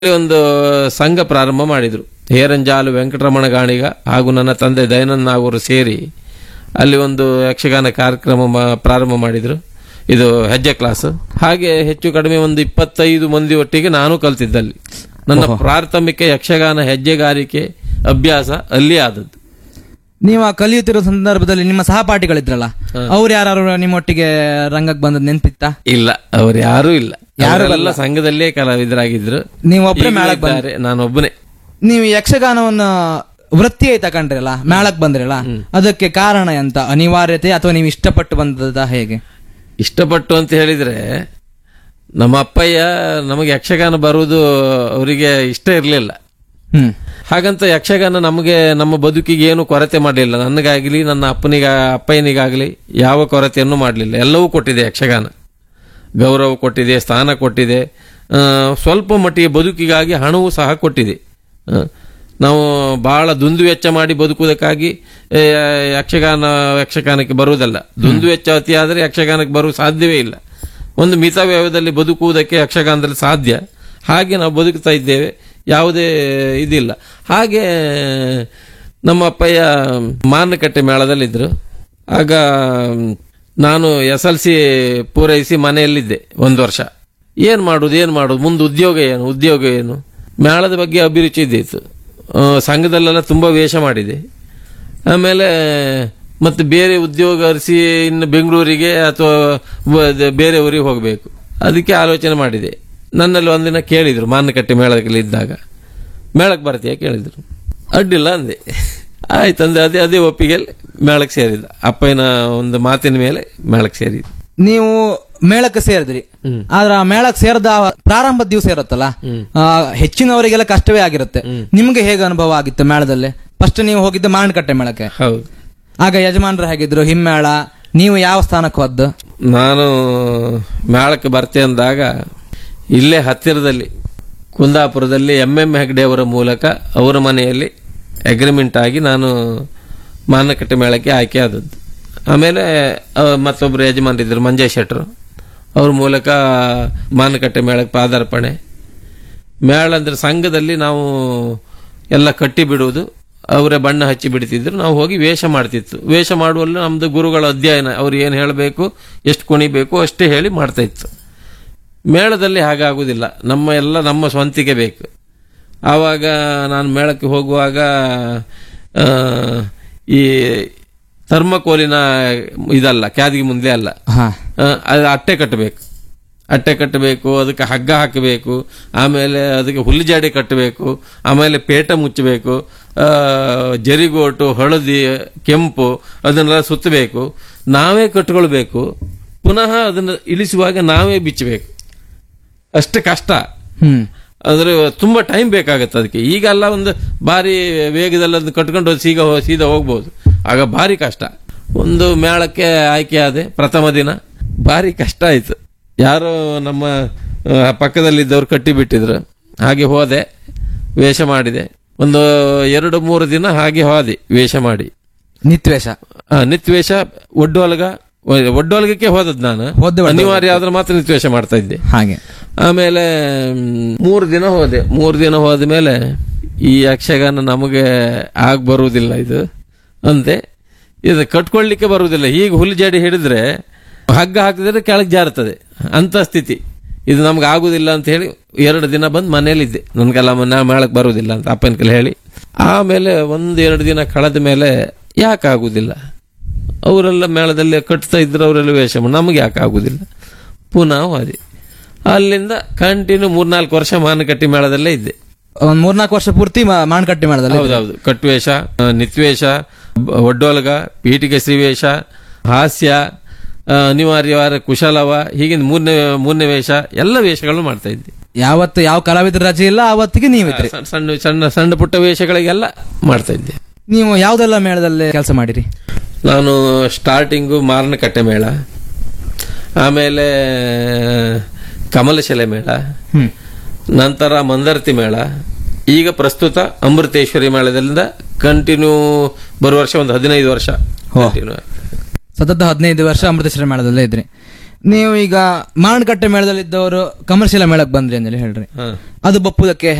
ಒಂದು ಸಂಘ ಪ್ರಾರಂಭ ಮಾಡಿದ್ರು ಹೇರಂಜಾಲು ವೆಂಕಟರಮಣ ಗಾಣಿಗ ಹಾಗೂ ನನ್ನ ತಂದೆ ದಯಾನಂದ ನಾಗೂರು ಸೇರಿ ಅಲ್ಲಿ ಒಂದು ಯಕ್ಷಗಾನ ಕಾರ್ಯಕ್ರಮ ಮಾ- ಪ್ರಾರಂಭ ಮಾಡಿದ್ರು ಇದು ಹೆಜ್ಜೆ ಕ್ಲಾಸ್ ಹಾಗೆ ಹೆಚ್ಚು ಕಡಿಮೆ ಒಂದು ಇಪ್ಪತ್ತೈದು ಮಂದಿ ಒಟ್ಟಿಗೆ ನಾನು ಕಲ್ತಿದ್ದಲ್ಲಿ ನನ್ನ ಪ್ರಾಥಮಿಕ ಯಕ್ಷಗಾನ ಹೆಜ್ಜೆಗಾರಿಕೆ ಅಭ್ಯಾಸ ಅಲ್ಲಿ ಆದದ್ದು ನೀವು ಆ ಕಲಿಯುತ್ತಿರೋ ಸಂದರ್ಭದಲ್ಲಿ ನಿಮ್ಮ ಸಹಪಾಠಿಗಳಿದ್ರಲ್ಲ ಅವ್ರು ಯಾರು ನಿಮ್ಮೊಟ್ಟಿಗೆ ರಂಗಕ್ಕೆ ಬಂದದ್ ನೆನ್ಪಿತ್ತಾ ಇಲ್ಲ ಅವರು ಯಾರೂ ಇಲ್ಲ ಯಾರೆಲ್ಲ ಸಂಘದಲ್ಲೇ ಕಲಾವಿದರಾಗಿದ್ರು ನೀವು ಒಬ್ಬರೇ ಈಗಲೂ ಮೇಳಕ್ಕೆ ಬಂದ ಇದ್ದಾರೆ, ನಾನೊಬ್ಬನೇ ನೀವು ಯಕ್ಷಗಾನವನ್ನ ವೃತ್ತಿಯಾಗಿ ತಗೊಂಡ್ರಲ್ಲ ಮೇಳಕ್ ಬಂದ್ರಲ್ಲ ಅದಕ್ಕೆ ಕಾರಣ ಎಂತ ಅನಿವಾರ್ಯತೆ ಅಥವಾ ನೀವು ಇಷ್ಟಪಟ್ಟು ಬಂದದ ಹೇಗೆ ಇಷ್ಟಪಟ್ಟು ಅಂತ ಹೇಳಿದ್ರೆ ನಮ್ಮ ಅಪ್ಪಯ್ಯ ನಮಗೆ ಯಕ್ಷಗಾನ ಬರುವುದು ಅವರಿಗೆ ಇಷ್ಟ ಇರಲಿಲ್ಲ ಹ್ಮ್ ಹಾಗಂತ ಯಕ್ಷಗಾನ ನಮಗೆ ನಮ್ಮ ಬದುಕಿಗೆ ಏನು ಕೊರತೆ ಮಾಡಲಿಲ್ಲ ನನಗಾಗಲಿ ನನ್ನ ಅಪ್ಪನಿಗ ಅಪ್ಪಯ್ಯನಿಗಾಗಲಿ ಯಾವ ಕೊರತೆಯನ್ನು ಮಾಡಲಿಲ್ಲ ಎಲ್ಲವೂ ಕೊಟ್ಟಿದೆ ಯಕ್ಷಗಾನ ಗೌರವ ಕೊಟ್ಟಿದೆ ಸ್ಥಾನ ಕೊಟ್ಟಿದೆ ಆ, ಸ್ವಲ್ಪ ಮಟ್ಟಿಗೆ ಬದುಕಿಗಾಗಿ ಹಣವೂ ಸಹ ಕೊಟ್ಟಿದೆ ಆ, ನಾವು ಬಹಳ ದುಂದು ವೆಚ್ಚ ಮಾಡಿ ಬದುಕುವುದಕ್ಕಾಗಿ ಏ, ಯಕ್ಷಗಾನ ಯಕ್ಷಗಾನಕ್ಕೆ ಬರುವುದಲ್ಲ ದುಂದು ವೆಚ್ಚ ಅತಿಯಾದರೆ ಯಕ್ಷಗಾನಕ್ಕೆ ಬರುವ ಸಾಧ್ಯವೇ ಇಲ್ಲ ಒಂದು ಮಿತವ್ಯಯದಲ್ಲಿ ಬದುಕುವುದಕ್ಕೆ ಯಕ್ಷಗಾನದಲ್ಲಿ ಸಾಧ್ಯ ಹಾಗೆ ನಾವು ಬದುಕ್ತಾ ಇದ್ದೇವೆ ಯಾವುದೇ ಇದಿಲ್ಲ ಹಾಗೆ ನಮ್ಮ ಅಪ್ಪಯ್ಯ ಮಾನಕಟ್ಟೆ ಮೇಳದಲ್ಲಿದ್ದರು ಆಗ ನಾನು ಎಸ್ ಎಲ್ ಸಿ ಪೂರೈಸಿ ಮನೆಯಲ್ಲಿದ್ದೆ ಒಂದು ವರ್ಷ ಏನು ಮಾಡೋದು ಏನು ಮಾಡೋದು ಮುಂದೆ ಉದ್ಯೋಗ ಏನು ಉದ್ಯೋಗ ಏನು ಮೇಳದ ಬಗ್ಗೆ ಅಭಿರುಚಿ ಇದ್ದಿತ್ತು ಆ, ಸಂಘದಲ್ಲೆಲ್ಲ ತುಂಬ ವೇಷ ಮಾಡಿದೆ ಆಮೇಲೆ ಮತ್ತೆ ಬೇರೆ ಉದ್ಯೋಗ ಅರಿಸಿ ಇನ್ನು ಬೆಂಗಳೂರಿಗೆ ಅಥವಾ ಬ- ಬೇರೆ ಊರಿಗೆ ಹೋಗಬೇಕು ಅದಕ್ಕೆ ಆಲೋಚನೆ ಮಾಡಿದೆ ನನ್ನಲ್ಲಿ ಒಂದಿನ ಕೇಳಿದರು ಮಾನಕಟ್ಟೆ ಮೇಳದಲ್ಲಿ ಇದ್ದಾಗ ಮೇಳಕ್ಕೆ ಬರ್ತೀಯಾ ಕೇಳಿದರು ಅಡ್ಡಿಲ್ಲ ಅಂದೆ ಆಯ್ತು ಅಂದೆ ಅದೇ ಅದೇ ಒಪ್ಪಿಗೆಯಲ್ಲಿ ಮೇಳಕ್ಕೆ ಸೇರಿದ ಅಪ್ಪಯ್ಯನ ಒಂದು ಮಾತಿನ ಮೇಲೆ ಮೇಳಕ್ಕೆ ಸೇರಿದ ನೀವು ಮೇಳಕ್ಕೆ ಸೇರಿದ್ರಿ ಆದ್ರ ಆ ಮೇಳಕ್ಕೆ ಸೇರದ ಪ್ರಾರಂಭದ ದಿವಸ ಇರುತ್ತಲ್ಲ ಆ, ಹೆಚ್ಚಿನವರಿಗೆಲ್ಲ ಕಷ್ಟವೇ ಆಗಿರುತ್ತೆ ನಿಮ್ಗೆ ಹೇಗೆ ಅನುಭವ ಆಗಿತ್ತು ಮೇಳದಲ್ಲಿ ಫಸ್ಟ್ ನೀವು ಹೋಗಿದ್ದು ಮಾರಣಕಟ್ಟೆ ಮೇಳಕ್ಕೆ ಹೌದು ಆಗ ಯಜಮಾನರು ಹೇಗಿದ್ರು ಹಿಮ್ಮೇಳ ನೀವು ಯಾವ ಸ್ಥಾನಕ್ಕೆ ಹೋದ್ದು ನಾನು ಮೇಳಕ್ಕೆ ಬರ್ತೆ ಅಂದಾಗ ಇಲ್ಲೇ ಹತ್ತಿರದಲ್ಲಿ ಕುಂದಾಪುರದಲ್ಲಿ ಎಂ ಎಂ ಹೆಗ್ಡೆ ಅವರ ಮೂಲಕ ಅವರ ಮನೆಯಲ್ಲಿ ಅಗ್ರಿಮೆಂಟ್ ಆಗಿ ನಾನು ಮಾನಕಟ್ಟೆ ಮೇಳಕ್ಕೆ ಆಯ್ಕೆ ಆದದ್ದು ಆಮೇಲೆ ಅವ ಮತ್ತೊಬ್ಬರು ಯಜಮಾನರಿದ್ದರು ಮಂಜೇಶ್ ಶೆಟ್ರು ಅವ್ರ ಮೂಲಕ ಮಾನಕಟ್ಟೆ ಮೇಳಕ್ಕೆ ಪಾದಾರ್ಪಣೆ ಮೇಳ ಅಂದ್ರೆ ಸಂಘದಲ್ಲಿ ನಾವು ಎಲ್ಲ ಕಟ್ಟಿ ಬಿಡುವುದು ಅವರೇ ಬಣ್ಣ ಹಚ್ಚಿ ಬಿಡ್ತಿದ್ರು ನಾವು ಹೋಗಿ ವೇಷ ಮಾಡ್ತಿತ್ತು ವೇಷ ಮಾಡುವಲ್ಲಿ ನಮ್ದು ಗುರುಗಳ ಅಧ್ಯಯನ ಅವ್ರು ಏನು ಹೇಳಬೇಕು ಎಷ್ಟು ಕುಣಿಬೇಕು ಅಷ್ಟೇ ಹೇಳಿ ಮಾಡ್ತಾ ಇತ್ತು ಮೇಳದಲ್ಲಿ ಹಾಗಾಗುವುದಿಲ್ಲ ನಮ್ಮ ಎಲ್ಲ ನಮ್ಮ ಸ್ವಂತಿಗೆ ಬೇಕು ಆವಾಗ ನಾನು ಮೇಳಕ್ಕೆ ಹೋಗುವಾಗ ಆ, ಈ ಥರ್ಮಕೋಲಿನ ಇದಲ್ಲ ಕ್ಯಾದಿಗೆ ಮುಂದೆ ಅಲ್ಲ ಹಾ ಆ, ಅದು ಅಟ್ಟೆ ಕಟ್ಟಬೇಕು ಅಟ್ಟೆ ಕಟ್ಟಬೇಕು ಅದಕ್ಕೆ ಹಗ್ಗ ಹಾಕಬೇಕು ಆಮೇಲೆ ಅದಕ್ಕೆ ಹುಲ್ಲು ಜಾಡಿ ಕಟ್ಟಬೇಕು ಆಮೇಲೆ ಪೇಟ ಮುಚ್ಚಬೇಕು ಆ, ಜರಿಗೋಟು ಹಳದಿ ಕೆಂಪು ಅದನ್ನೆಲ್ಲ ಸುತ್ತಬೇಕು ನಾವೇ ಕಟ್ಕೊಳ್ಬೇಕು ಪುನಃ ಅದನ್ನು ಇಳಿಸುವಾಗ ನಾವೇ ಬಿಚ್ಚಬೇಕು ಅಷ್ಟು ಕಷ್ಟ ಹ್ಮ್ ಅಂದ್ರೆ ತುಂಬಾ ಟೈಮ್ ಬೇಕಾಗತ್ತೆ ಅದಕ್ಕೆ ಈಗೆಲ್ಲ ಒಂದು ಭಾರಿ ವೇಗದಲ್ಲಿ ಅದನ್ನ ಕಟ್ಕೊಂಡು ಹೋಗಿ ಸೀಗ ಹೋ- ಸೀದಾ ಹೋಗ್ಬೋದು ಆಗ ಭಾರಿ ಕಷ್ಟ ಒಂದು ಮೇಳಕ್ಕೆ ಆಯ್ಕೆ ಆದೆ ಪ್ರಥಮ ದಿನ ಭಾರಿ ಕಷ್ಟ ಆಯ್ತು ಯಾರೋ ನಮ್ಮ ಆ, ಪಕ್ಕದಲ್ಲಿದ್ದವ್ರು ಕಟ್ಟಿ ಬಿಟ್ಟಿದ್ರು ಹಾಗೆ ಹೋದೆ ವೇಷ ಮಾಡಿದೆ ಒಂದು ಎರಡು ಮೂರು ದಿನ ಹಾಗೆ ಹೋದೆ ವೇಷ ಮಾಡಿ ನಿತ್ವೇಷ ಆ, ನಿತ್ವೇಷ ಒಡ್ಡೋಲ್ಗ ಒಡ್ಡೋಲ್ಗಕ್ಕೆ ಹೋದದ್ದು ನಾನು ಹೋದೆ ಒಡ್ಡೋಲ್ಗಕ್ಕೆ. ಅನಿವಾರ್ಯ ಆದ್ರೆ ಮಾತ್ರ ನಿತ್ವೇಷ ಮಾಡ್ತಾ ಇದ್ದೆ ಹಾಗೆ ಆಮೇಲೆ ಮ್, ಮೂರು ದಿನ ಹೋದೆ ಮೂರು ದಿನ ಹೋದ ಮೇಲೆ ಈ ಯಕ್ಷಗಾನ ನಮಗೆ ಆಗ ಬರುವುದಿಲ್ಲ ಇದು ಅಂತೆ ಇದು ಕಟ್ಕೊಳ್ಳಿಕ್ಕೆ ಬರುವುದಿಲ್ಲ ಈಗ ಹುಲ್ಲು ಜಾಡಿ ಹಿಡಿದ್ರೆ ಹಗ್ಗ ಹಾಕಿದ್ರೆ ಕೆಳಗೆ ಜಾರುತ್ತದೆ ಅಂತ ಸ್ಥಿತಿ ಇದು ನಮ್ಗೆ ಆಗುದಿಲ್ಲ ಅಂತ ಹೇಳಿ ಎರಡು ದಿನ ಬಂದು ಮನೇಲಿದ್ದೆ ನನಗೆಲ್ಲ ನಾ ಮೇಳಕ್ಕೆ ಬರುವುದಿಲ್ಲ ಅಂತ ಅಪ್ಪನ ಕೈಲಿ ಹೇಳಿ ಆಮೇಲೆ ಒಂದು ಎರಡು ದಿನ ಕಳೆದ ಮೇಲೆ ಯಾಕೆ ಆಗುದಿಲ್ಲ ಅವರೆಲ್ಲ ಮೇಳದಲ್ಲಿ ಕಟ್ತಾ ಇದ್ರು ಅವರೆಲ್ಲ ವೇಷ ಮಾಡಿ ನಮಗೆ ಯಾಕೆ ಆಗುದಿಲ್ಲ ಪುನಃ ಹೋದೆ ಅಲ್ಲಿಂದ ಕಂಟಿನ್ಯೂ ಮೂರ್ನಾಲ್ಕು ವರ್ಷ ಮಾನಕಟ್ಟಿ ಮೇಳದಲ್ಲೇ ಇದ್ದೆ ಒಂದ್ ಮೂರ್ನಾಲ್ಕು ವರ್ಷ ಪೂರ್ತಿ ಮಾ- ಮಾಣಕಟ್ಟೆ ಮೇಳದಲ್ಲಿ ಹೌದೌದು ಕಟ್ವೇಷ ಆ, ನಿತ್ವೇಷ ಬ- ಒಡ್ಡೋಲ್ಗ ಪೀಠಿಕೆ ಶ್ರೀವೇಷ ಹಾಸ್ಯ ಆ, ಅನಿವಾರ್ಯವಾದ ಕುಶಲವ ಹೀಗೆ ಮೂರನೇ ಮೂರನೇ ವೇಷ ಎಲ್ಲ ವೇಷಗಳು ಮಾಡ್ತಾ ಇದ್ದೆ ಯಾವತ್ತು ಯಾವ ಕಲಾವಿದರ ರಜೆ ಇಲ್ಲ ಆವತ್ತಿಗೆ ನೀವಿದ್ರಿ ಸಣ್ಣ ಸಣ್ಣ ಸಣ್ಣ ಸಣ್ಣ ಪುಟ್ಟ ವೇಷಗಳಿಗೆಲ್ಲ ಮಾಡ್ತಾ ಇದ್ದೆ ನೀವು ಯಾವ್ದೆಲ್ಲ ಮೇಳದಲ್ಲಿ ಕೆಲಸ ಮಾಡಿರಿ ನಾನು ಸ್ಟಾರ್ಟಿಂಗು ಮಾರನಕಟ್ಟೆ ಮೇಳ ಆಮೇಲೆ ಕಮಲಶಿಲೆ ಮೇಳ ಹ್ಮ್ ನಂತರ ಮಂದರ್ತಿ ಮೇಳ ಈಗ ಪ್ರಸ್ತುತ ಅಮೃತೇಶ್ವರಿ ಮೇಳದಿಂದ ಕಂಟಿನ್ಯೂ ಬರುವ ವರ್ಷ ಒಂದು ಹದಿನೈದು ವರ್ಷ ಹೋ. continue. ಸತತ ಹದಿನೈದು ವರ್ಷ ಅಮೃತೇಶ್ವರ ಮೇಳದಲ್ಲೇ ಇದ್ರಿ ನೀವು ಈಗ ಮಾರಣಕಟ್ಟೆ ಮೇಳದಲ್ಲಿದ್ದವರು ಕಮರ್ಷಿಯಲ್ ಮೇಳಕ್ಕೆ ಬಂದ್ರಿ ಅಂದೇಳಿ ಹೇಳ್ರಿ ಹಾ ಅದು ಬಪ್ಪುದಕ್ಕೆ